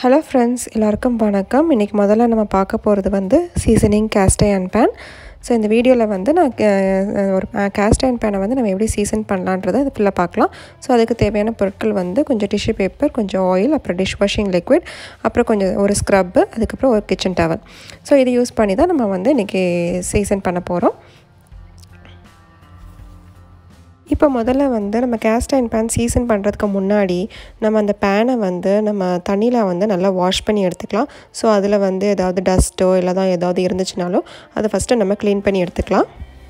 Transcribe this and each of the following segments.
hello friends எல்லாருக்கும் வணக்கம் இன்றைக்கி முதல்ல நம்ம பார்க்க போகிறது வந்து seasoning cast iron pan so இந்த வீடியோவில் வந்து நான் கே- ஒரு கேஸ்ட் அயன் பேனை வந்து நம்ம எப்படி சீசன் பண்ணலான்றதை அது ஃபுல்லாக பார்க்கலாம் ஸோ அதுக்கு தேவையான பொருட்கள் வந்து கொஞ்சம் டிஷ்யூ பேப்பர் கொஞ்சம் ஆயில் அப்புறம் டிஷ் வாஷிங் லிக்விட் அப்புறம் கொஞ்சம் ஒரு ஸ்க்ரப்பு அதுக்கப்புறம் ஒரு கிச்சன் டவல் ஸோ இது யூஸ் பண்ணி தான் நம்ம வந்து இன்றைக்கி சீசன் பண்ண போகிறோம் இப்போ முதல்ல வந்து நம்ம கேஸ்ட் அயன் பேன் சீசன் பண்ணுறதுக்கு முன்னாடி நம்ம அந்த பேனை வந்து நம்ம தண்ணியில் வந்து நல்லா வாஷ் பண்ணி எடுத்துக்கலாம் ஸோ அதில் வந்து ஏதாவது டஸ்ட்டோ இல்லை தான் ஏதாவது இருந்துச்சுனாலும் அதை ஃபஸ்ட்டு நம்ம க்ளீன் பண்ணி எடுத்துக்கலாம்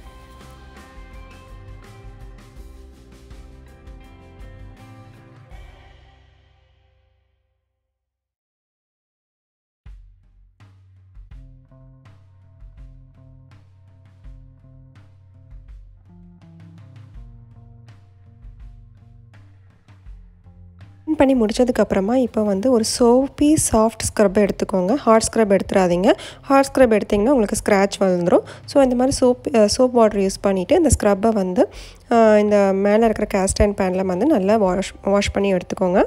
க்ளீன் பண்ணி முடிச்சதுக்கப்புறமா இப்போ வந்து ஒரு சோப்பி சாஃப்ட் ஸ்க்ரப் எடுத்துக்கோங்க ஹார்ட் ஸ்க்ரப் எடுத்துடாதீங்க ஹார்ட் ஸ்க்ரப் எடுத்திங்கன்னா உங்களுக்கு ஸ்க்ராட்ச் வந்துடும் ஸோ இந்த மாதிரி சோப் சோப் வாட்டர் யூஸ் பண்ணிவிட்டு இந்த ஸ்க்ரப்பை வந்து அஹ், இந்த மேலே இருக்கிற கேஸ்ட் அண்ட் பேனில் வந்து நல்லா வாஷ் வாஷ் பண்ணி எடுத்துக்கோங்க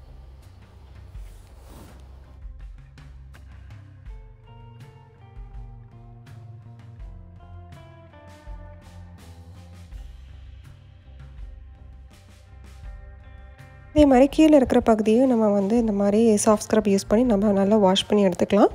இதே மாதிரி கீழே இருக்கிற பகுதியும் நம்ம வந்து இந்த மாதிரி சாஃப்ட் ஸ்க்ரப் யூஸ் பண்ணி நம்ம நல்லா வாஷ் பண்ணி எடுத்துக்கலாம்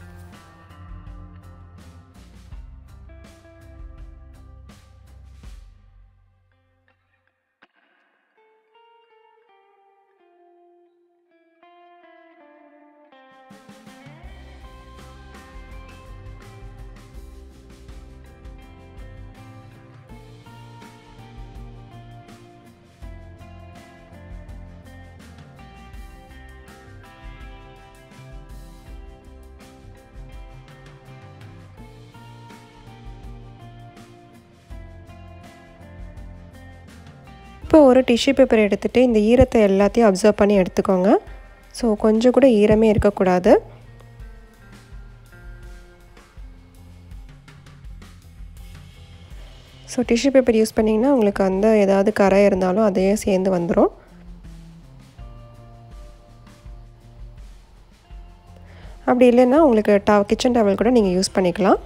இப்போ ஒரு டிஷ்யூ பேப்பர் எடுத்துகிட்டு இந்த ஈரத்தை எல்லாத்தையும் அப்சர்வ் பண்ணி எடுத்துக்கோங்க ஸோ கொஞ்சம் கூட ஈரமே இருக்கக்கூடாது ஸோ டிஷ்யூ பேப்பர் யூஸ் பண்ணிங்கன்னா உங்களுக்கு அந்த ஏதாவது கரை இருந்தாலும் அதையே சேர்ந்து வந்துடும் அப்படி இல்லைன்னா உங்களுக்கு டா கிச்சன் டவல் கூட நீங்கள் யூஸ் பண்ணிக்கலாம்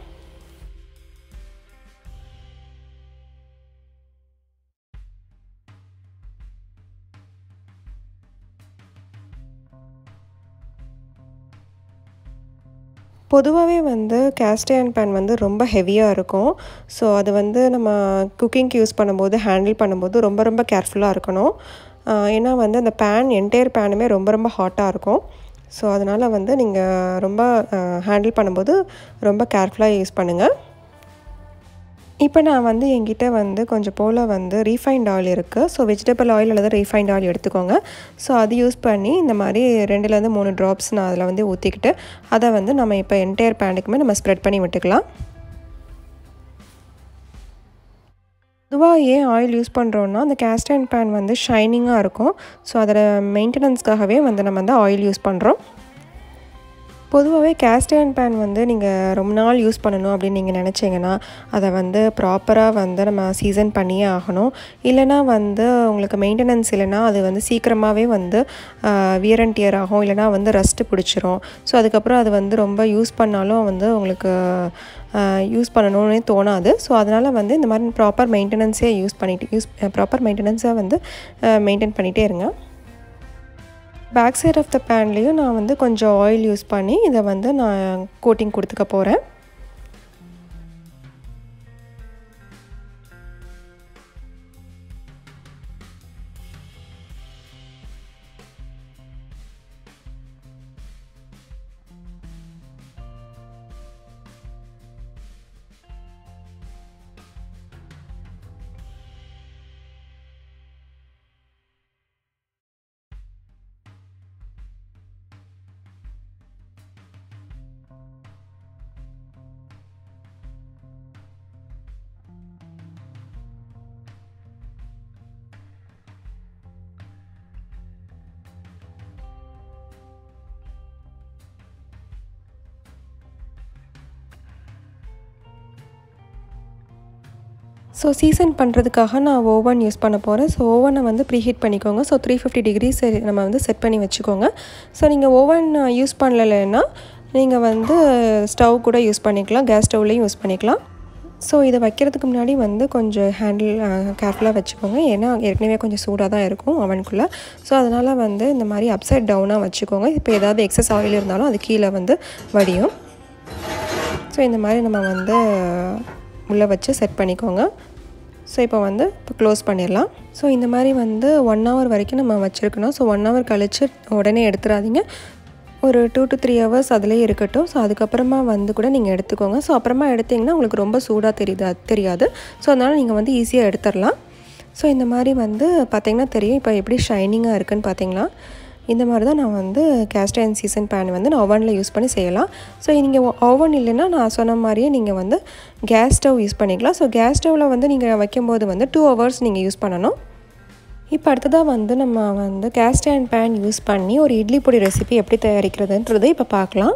பொதுவாகவே வந்து கேஸ்ட் அயன் பேன் வந்து ரொம்ப ஹெவியாக இருக்கும் ஸோ அது வந்து நம்ம குக்கிங்க்கு யூஸ் பண்ணும்போது ஹேண்டில் பண்ணும்போது ரொம்ப ரொம்ப கேர்ஃபுல்லாக இருக்கணும் ஆஹ் ஏன்னா வந்து அந்த பேன் என்டையர் பேனுமே ரொம்ப ரொம்ப ஹாட்டாக இருக்கும் ஸோ அதனால் வந்து நீங்கள் ரொம்ப ஹேண்டில் பண்ணும்போது ரொம்ப கேர்ஃபுல்லாக யூஸ் பண்ணுங்கள் இப்போ நான் வந்து என்கிட்ட வந்து கொஞ்சம் போல் வந்து ரீஃபைண்ட் ஆயில் இருக்குது ஸோ வெஜிடபிள் ஆயில் அல்லது ரீஃபைண்ட் ஆயில் எடுத்துக்கோங்க ஸோ அது யூஸ் பண்ணி இந்த மாதிரி ரெண்டுலேருந்து மூணு ட்ராப்ஸ் நான் அதில் வந்து ஊற்றிக்கிட்டு அதை வந்து நம்ம இப்போ என்டையர் பேனுக்குமே நம்ம ஸ்ப்ரெட் பண்ணி விட்டுக்கலாம் பொதுவாக ஏன் ஆயில் யூஸ் பண்ணுறோன்னா அந்த கேஸ்ட் அயன் பேன் வந்து ஷைனிங்காக இருக்கும் ஸோ அதோட மெயின்டெனன்ஸ்க்காகவே வந்து நம்ம வந்து ஆயில் யூஸ் பண்ணுறோம் பொதுவாகவே கேஸ்ட் அயன் பேன் வந்து நீங்கள் ரொம்ப நாள் யூஸ் பண்ணணும் அப்படின்னு நீங்கள் நினச்சிங்கன்னா அதை வந்து ப்ராப்பராக வந்து நம்ம சீசன் பண்ணியே ஆகணும் இல்லைனா வந்து உங்களுக்கு மெயின்டெனன்ஸ் இல்லைனா அது வந்து சீக்கிரமாகவே வந்து வியர் அண்ட் டியர் ஆகும் இல்லைனா வந்து ரஸ்ட்டு பிடிச்சிரும் ஸோ அதுக்கப்புறம் அது வந்து ரொம்ப யூஸ் பண்ணாலும் வந்து உங்களுக்கு யூஸ் பண்ணணும்னே தோணாது ஸோ அதனால் வந்து இந்த மாதிரி ப்ராப்பர் மெயின்டெனன்ஸே யூஸ் பண்ணிட்டு யூஸ் ப்ராப்பர் மெயின்டெனன்ஸை வந்து மெயின்டைன் பண்ணிகிட்டே இருங்க பேக் சைட் ஆஃப் த பேன்லேயும் நான் வந்து கொஞ்சம் ஆயில் யூஸ் பண்ணி இதை வந்து நான் கோட்டிங் கொடுத்துக்க போகிறேன் ஸோ சீசன் பண்ணுறதுக்காக நான் ஓவன் யூஸ் பண்ண போகிறேன் ஸோ ஓவனை வந்து ப்ரீஹீட் பண்ணிக்கோங்க ஸோ த்ரீ ஃபிஃப்டி டிகிரிஸ் நம்ம வந்து செட் பண்ணி வச்சுக்கோங்க ஸோ நீங்கள் ஓவன் யூஸ் பண்ணலைன்னா நீங்கள் வந்து ஸ்டவ் கூட யூஸ் பண்ணிக்கலாம் கேஸ் ஸ்டவ்லேயும் யூஸ் பண்ணிக்கலாம் ஸோ இதை வைக்கிறதுக்கு முன்னாடி வந்து கொஞ்சம் ஹேண்டில் கேர்ஃபுல்லாக வச்சுக்கோங்க ஏன்னா ஏற்கனவே கொஞ்சம் சூடாக தான் இருக்கும் அவனுக்குள்ளே ஸோ அதனால் வந்து இந்த மாதிரி அப்சைட் டவுனாக வச்சுக்கோங்க இப்போ ஏதாவது எக்ஸஸ் ஆயில் இருந்தாலும் அது கீழே வந்து வடியும் ஸோ இந்த மாதிரி நம்ம வந்து உள்ளே வச்சு செட் பண்ணிக்கோங்க ஸோ இப்போ வந்து இப்போ க்ளோஸ் பண்ணிடலாம் ஸோ இந்த மாதிரி வந்து ஒன் ஹவர் வரைக்கும் நம்ம வச்சுருக்கணும் ஸோ ஒன் ஹவர் கழித்து உடனே எடுத்துடாதீங்க ஒரு டூ டு த்ரீ ஹவர்ஸ் அதிலே இருக்கட்டும் ஸோ அதுக்கப்புறமா வந்து கூட நீங்கள் எடுத்துக்கோங்க ஸோ அப்புறமா எடுத்திங்கன்னா உங்களுக்கு ரொம்ப சூடாக தெரியுது தெரியாது ஸோ அதனால் நீங்கள் வந்து ஈஸியாக எடுத்துடலாம் ஸோ இந்த மாதிரி வந்து பார்த்திங்கன்னா தெரியும் இப்போ எப்படி ஷைனிங்காக இருக்குன்னு பார்த்தீங்களா இந்த மாதிரி தான் நான் வந்து கேஸ்ட் அயன் சீசன் பேன் வந்து நான் ஓவனில் யூஸ் பண்ணி செய்யலாம் ஸோ நீங்கள் ஓவன் இல்லைன்னா நான் சொன்ன மாதிரியே நீங்கள் வந்து கேஸ் ஸ்டவ் யூஸ் பண்ணிக்கலாம் ஸோ கேஸ் ஸ்டவ்வில் வந்து நீங்கள் வைக்கும்போது வந்து டூ ஹவர்ஸ் நீங்கள் யூஸ் பண்ணணும் இப்போ அடுத்ததாக வந்து நம்ம வந்து கேஸ்ட் அயன் பேன் யூஸ் பண்ணி ஒரு இட்லி பொடி ரெசிபி எப்படி தயாரிக்கிறதுன்றது இப்போ பார்க்கலாம்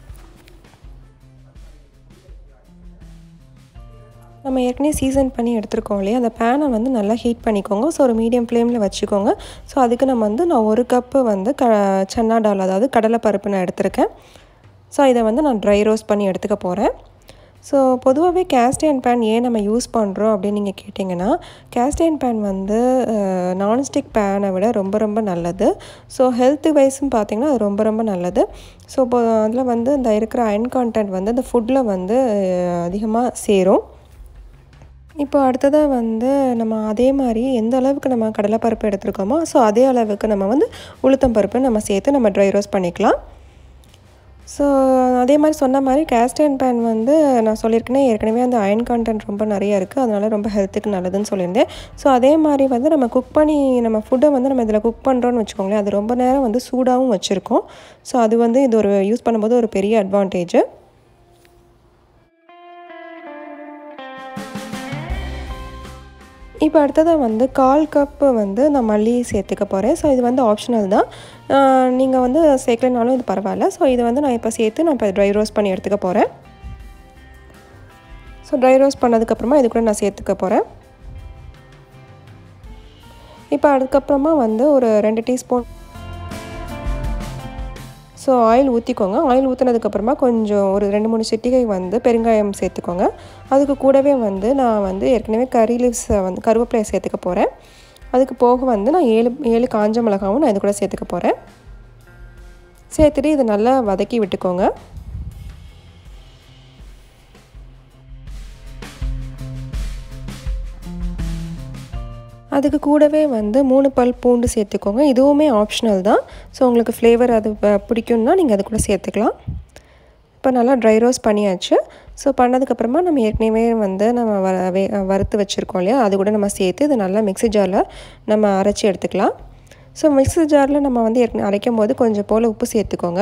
நம்ம ஏற்கனவே சீசன் பண்ணி எடுத்துருக்கோம் இல்லையா அந்த பேனை வந்து நல்லா ஹீட் பண்ணிக்கோங்க ஸோ ஒரு மீடியம் ஃப்ளேமில் வச்சுக்கோங்க ஸோ அதுக்கு நம்ம வந்து நான் ஒரு கப்பு வந்து க சன்னா டால் அதாவது கடலைப்பருப்பு நான் எடுத்திருக்கேன் ஸோ இதை வந்து நான் ட்ரை ரோஸ்ட் பண்ணி எடுத்துக்க போகிறேன் ஸோ பொதுவாகவே கேஸ்டைன் பேன் ஏன் நம்ம யூஸ் பண்ணுறோம் அப்படின்னு நீங்கள் கேட்டிங்கன்னா கேஸ்டைன் பேன் வந்து நான்ஸ்டிக் பேனை விட ரொம்ப ரொம்ப நல்லது ஸோ ஹெல்த் வைஸும் பார்த்திங்கன்னா அது ரொம்ப ரொம்ப நல்லது ஸோ இப்போ அதில் வந்து இந்த இருக்கிற அயன் கான்டென்ட் வந்து அந்த ஃபுட்டில் வந்து அதிகமாக சேரும் இப்போ அடுத்ததாக வந்து நம்ம அதே மாதிரி எந்த அளவுக்கு நம்ம கடலைப்பருப்பு எடுத்துருக்கோமோ ஸோ அதே அளவுக்கு நம்ம வந்து உளுத்தம் பருப்பு நம்ம சேர்த்து நம்ம ட்ரை ரோஸ்ட் பண்ணிக்கலாம் ஸோ அதே மாதிரி சொன்ன மாதிரி கேஸ்டன் பேன் வந்து நான் சொல்லியிருக்கேனே ஏற்கனவே அந்த அயன் கான்டென்ட் ரொம்ப நிறைய இருக்குது அதனால் ரொம்ப ஹெல்த்துக்கு நல்லதுன்னு சொல்லியிருந்தேன் ஸோ அதே மாதிரி வந்து நம்ம குக் பண்ணி நம்ம ஃபுட்டை வந்து நம்ம இதில் குக் பண்ணுறோன்னு வச்சுக்கோங்களேன் அது ரொம்ப நேரம் வந்து சூடாகவும் வச்சுருக்கோம் ஸோ அது வந்து இது ஒரு யூஸ் பண்ணும்போது ஒரு பெரிய அட்வான்டேஜ் இப்போ அடுத்ததாக வந்து கால் கப்பு வந்து நான் மல்லி சேர்த்துக்க போகிறேன் ஸோ இது வந்து ஆப்ஷனல் தான் நீங்கள் வந்து சேர்க்கலனாலும் இது பரவாயில்ல ஸோ இது வந்து நான் இப்போ சேர்த்து நான் இப்போ ட்ரை ரோஸ்ட் பண்ணி எடுத்துக்க போகிறேன் ஸோ ட்ரை ரோஸ்ட் பண்ணதுக்கப்புறமா இது கூட நான் சேர்த்துக்க போகிறேன் இப்போ அதுக்கப்புறமா வந்து ஒரு ரெண்டு டீஸ்பூன் ஸோ ஆயில் ஊற்றிக்கோங்க ஆயில் ஊற்றினதுக்கப்புறமா கொஞ்சம் ஒரு ரெண்டு மூணு சிட்டிகை வந்து பெருங்காயம் சேர்த்துக்கோங்க அதுக்கு கூடவே வந்து நான் வந்து ஏற்கனவே கறி லீவ்ஸை வந்து கருவேப்பிலையை சேர்த்துக்க போகிறேன் அதுக்கு போக வந்து நான் ஏழு ஏழு காஞ்ச மிளகாவும் நான் இது கூட சேர்த்துக்க போகிறேன் சேர்த்துட்டு இதை நல்லா வதக்கி விட்டுக்கோங்க அதுக்கு கூடவே வந்து மூணு பல் பூண்டு சேர்த்துக்கோங்க இதுவுமே ஆப்ஷனல் தான் ஸோ உங்களுக்கு ஃப்ளேவர் அது பிடிக்கும்னா நீங்கள் அது கூட சேர்த்துக்கலாம் இப்போ நல்லா ட்ரை ரோஸ்ட் பண்ணியாச்சு ஸோ பண்ணதுக்கப்புறமா நம்ம ஏற்கனவே வந்து நம்ம வ வே வறுத்து வச்சுருக்கோம் இல்லையா அது கூட நம்ம சேர்த்து இது நல்லா மிக்ஸி ஜாரில் நம்ம அரைச்சி எடுத்துக்கலாம் ஸோ மிக்ஸி ஜாரில் நம்ம வந்து ஏற்கனவே அரைக்கும் போது கொஞ்சம் போல் உப்பு சேர்த்துக்கோங்க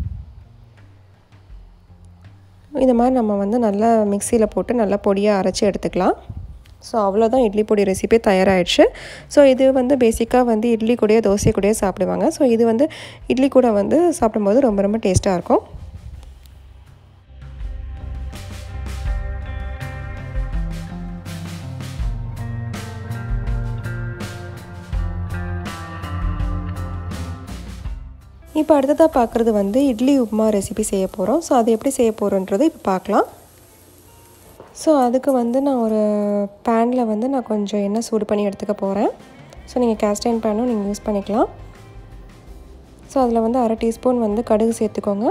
இந்த மாதிரி நம்ம வந்து நல்லா மிக்சியில் போட்டு நல்லா பொடியாக அரைச்சி எடுத்துக்கலாம் ஸோ அவ்வளோதான் இட்லி பொடி ரெசிபி தயாராகிடுச்சு ஸோ இது வந்து பேசிக்காக வந்து இட்லி கூடயோ தோசை கூடயோ சாப்பிடுவாங்க ஸோ இது வந்து இட்லி கூட வந்து சாப்பிடும்போது ரொம்ப ரொம்ப டேஸ்ட்டாக இருக்கும் இப்போ அடுத்ததாக பார்க்குறது வந்து இட்லி உப்புமா ரெசிபி செய்ய போகிறோம் ஸோ அது எப்படி செய்ய போகிறோன்றது இப்போ பார்க்கலாம் ஸோ அதுக்கு வந்து நான் ஒரு பேனில் வந்து நான் கொஞ்சம் எண்ணெய் சூடு பண்ணி எடுத்துக்க போகிறேன் ஸோ நீங்கள் கேஸ்டைன் பேனும் நீங்கள் யூஸ் பண்ணிக்கலாம் ஸோ அதில் வந்து அரை டீஸ்பூன் வந்து கடுகு சேர்த்துக்கோங்க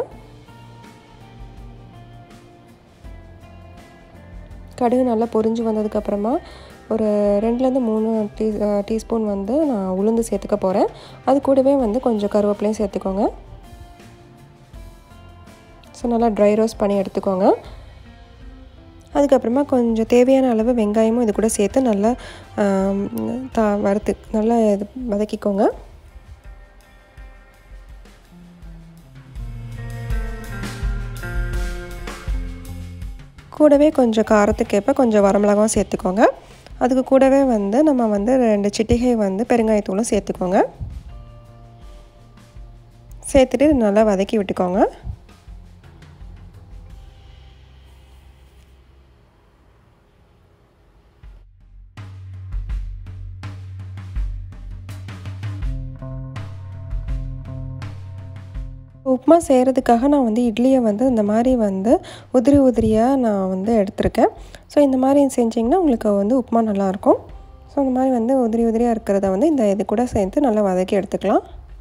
கடுகு நல்லா பொரிஞ்சு வந்ததுக்கப்புறமா ஒரு ரெண்டுலேருந்து மூணு டீ டீஸ்பூன் வந்து நான் உளுந்து சேர்த்துக்க போகிறேன் அது கூடவே வந்து கொஞ்சம் கருவேப்பிலையும் சேர்த்துக்கோங்க ஸோ நல்லா ட்ரை ரோஸ்ட் பண்ணி எடுத்துக்கோங்க அதுக்கப்புறமா கொஞ்சம் தேவையான அளவு வெங்காயமும் இது கூட சேர்த்து நல்லா த வறுத்து நல்லா இது வதக்கிக்கோங்க கூடவே கொஞ்சம் காரத்துக்கேற்ப கொஞ்சம் வரமிளகாவும் சேர்த்துக்கோங்க அதுக்கு கூடவே வந்து நம்ம வந்து ரெண்டு சிட்டிகை வந்து பெருங்காயத்தூளும் சேர்த்துக்கோங்க சேர்த்துட்டு நல்லா வதக்கி விட்டுக்கோங்க உப்புமா செய்கிறதுக்காக நான் வந்து இட்லியை வந்து இந்த மாதிரி வந்து உதிரி உதிரியாக நான் வந்து எடுத்திருக்கேன் ஸோ இந்த மாதிரி செஞ்சிங்கன்னா உங்களுக்கு வந்து உப்புமா நல்லாயிருக்கும் ஸோ இந்த மாதிரி வந்து உதிரி உதிரியாக இருக்கிறத வந்து இந்த இது கூட சேர்த்து நல்லா வதக்கி எடுத்துக்கலாம்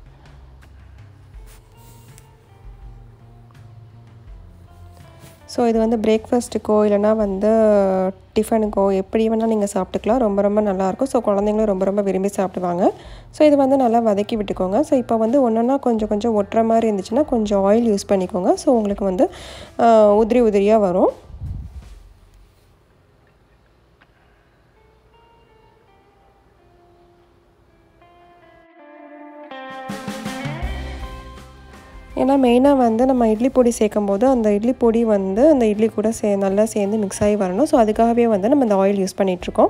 ஸோ இது வந்து பிரேக்ஃபாஸ்ட்டுக்கோ இல்லைனா வந்து டிஃபனுக்கோ எப்படி வேணால் நீங்கள் சாப்பிட்டுக்கலாம் ரொம்ப ரொம்ப நல்லாயிருக்கும் ஸோ குழந்தைங்களும் ரொம்ப ரொம்ப விரும்பி சாப்பிடுவாங்க ஸோ இது வந்து நல்லா வதக்கி விட்டுக்கோங்க ஸோ இப்போ வந்து ஒன்றா கொஞ்சம் கொஞ்சம் ஒட்டுற மாதிரி இருந்துச்சுன்னா கொஞ்சம் ஆயில் யூஸ் பண்ணிக்கோங்க ஸோ உங்களுக்கு வந்து உதிரி உதிரியாக வரும் ஏன்னா மெயினாக வந்து நம்ம இட்லி பொடி சேர்க்கும் போது அந்த இட்லி பொடி வந்து அந்த இட்லி கூட சே நல்லா சேர்ந்து மிக்ஸ் ஆகி வரணும் ஸோ அதுக்காகவே வந்து நம்ம இந்த ஆயில் யூஸ் பண்ணிகிட்ருக்கோம்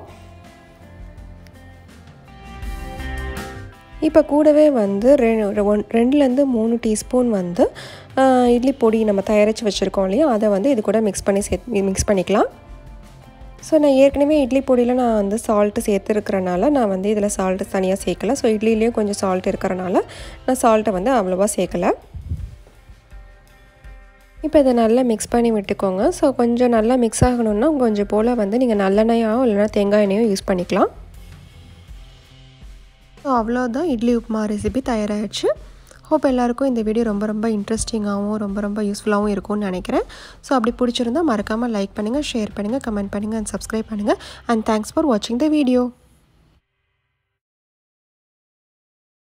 இப்போ கூடவே வந்து ரெ ஒன் ரெண்டுலேருந்து மூணு டீஸ்பூன் வந்து இட்லி பொடி நம்ம தயாரித்து வச்சுருக்கோம் இல்லையா அதை வந்து இது கூட மிக்ஸ் பண்ணி சே மிக்ஸ் பண்ணிக்கலாம் ஸோ நான் ஏற்கனவே இட்லி பொடியில் நான் வந்து சால்ட்டு சேர்த்துருக்கிறனால நான் வந்து இதில் சால்ட்டு தனியாக சேர்க்கலை ஸோ இட்லிலேயும் கொஞ்சம் சால்ட் இருக்கிறனால நான் சால்ட்டை வந்து அவ்வளோவா சேர்க்கலை இப்போ இதை நல்லா மிக்ஸ் பண்ணி விட்டுக்கோங்க ஸோ கொஞ்சம் நல்லா மிக்ஸ் ஆகணுன்னா கொஞ்சம் போல் வந்து நீங்கள் நல்லெண்ணெயோ இல்லைனா தேங்காய் எண்ணெயோ யூஸ் பண்ணிக்கலாம் ஸோ அவ்வளோதான் இட்லி உப்புமா ரெசிபி தயாராகிடுச்சு ஹோப் எல்லாருக்கும் இந்த வீடியோ ரொம்ப ரொம்ப இன்ட்ரெஸ்டிங்காகவும் ரொம்ப ரொம்ப யூஸ்ஃபுல்லாகவும் இருக்கும்னு நினைக்கிறேன் ஸோ அப்படி பிடிச்சிருந்தால் மறக்காமல் லைக் பண்ணுங்கள் ஷேர் பண்ணுங்கள் கமெண்ட் பண்ணுங்கள் அண்ட் சப்ஸ்கிரைப் பண்ணுங்கள் அண்ட் தேங்க்ஸ் ஃபார் வாட்சிங் த வீடியோ